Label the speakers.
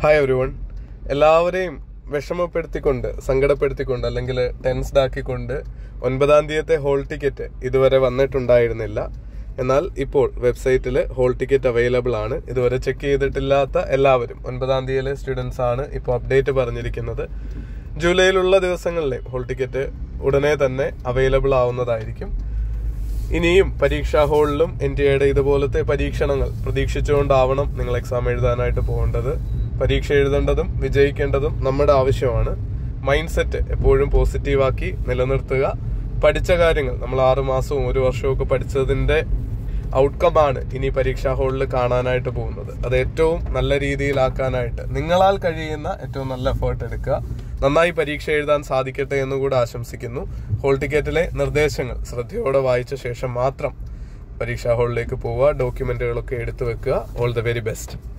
Speaker 1: hi every one എല്ലാവരെയും വിഷമപ്പെടുത്തിക്കൊണ്ട് സങ്കടപ്പെടുത്തിക്കൊണ്ട് അല്ലെങ്കിൽ tensed ആക്കിക്കൊണ്ട് ഒൻപതാം തീയതിയത്തെ ഹോൾ ടിക്കറ്റ് ഇതുവരെ വന്നിട്ടുണ്ടായിരുന്നില്ല എന്നാൽ ഇപ്പോൾ വെബ്സൈറ്റിൽ ഹോൾ ടിക്കറ്റ് അവൈലബിൾ ആണ് ഇതുവരെ ചെക്ക് ചെയ്തിട്ടില്ലാത്ത എല്ലാവരും ഒൻപതാം തീയതിയിലെ സ്റ്റുഡൻസ് ആണ് ഇപ്പോൾ അപ്ഡേറ്റ് പറഞ്ഞിരിക്കുന്നത് ജൂലൈയിലുള്ള ദിവസങ്ങളിലെ ഹോൾ ടിക്കറ്റ് ഉടനെ തന്നെ അവൈലബിൾ ആവുന്നതായിരിക്കും ഇനിയും പരീക്ഷാ ഹാളിലും എൻ ടി എയുടെ ഇതുപോലത്തെ പരീക്ഷണങ്ങൾ പ്രതീക്ഷിച്ചുകൊണ്ടാവണം നിങ്ങൾ എക്സാം എഴുതാനായിട്ട് പോകേണ്ടത് പരീക്ഷ എഴുതേണ്ടതും വിജയിക്കേണ്ടതും നമ്മുടെ ആവശ്യമാണ് മൈൻഡ് സെറ്റ് എപ്പോഴും പോസിറ്റീവാക്കി നിലനിർത്തുക പഠിച്ച കാര്യങ്ങൾ നമ്മൾ ആറ് മാസവും ഒരു വർഷവും ഒക്കെ പഠിച്ചതിന്റെ ഔട്ട്കം ആണ് ഇനി പരീക്ഷാ ഹാളിൽ കാണാനായിട്ട് പോകുന്നത് അത് ഏറ്റവും നല്ല രീതിയിലാക്കാനായിട്ട് നിങ്ങളാൽ കഴിയുന്ന ഏറ്റവും നല്ല എഫേർട്ട് എടുക്കുക നന്നായി പരീക്ഷ എഴുതാൻ സാധിക്കട്ടെ എന്ന് കൂടെ ആശംസിക്കുന്നു ഹോൾ ടിക്കറ്റിലെ നിർദ്ദേശങ്ങൾ ശ്രദ്ധയോടെ വായിച്ച ശേഷം മാത്രം പരീക്ഷാ ഹാളിലേക്ക് പോവുക ഡോക്യുമെന്റുകളൊക്കെ എടുത്തു വെക്കുക ഓൾ ദ വെരി ബെസ്റ്റ്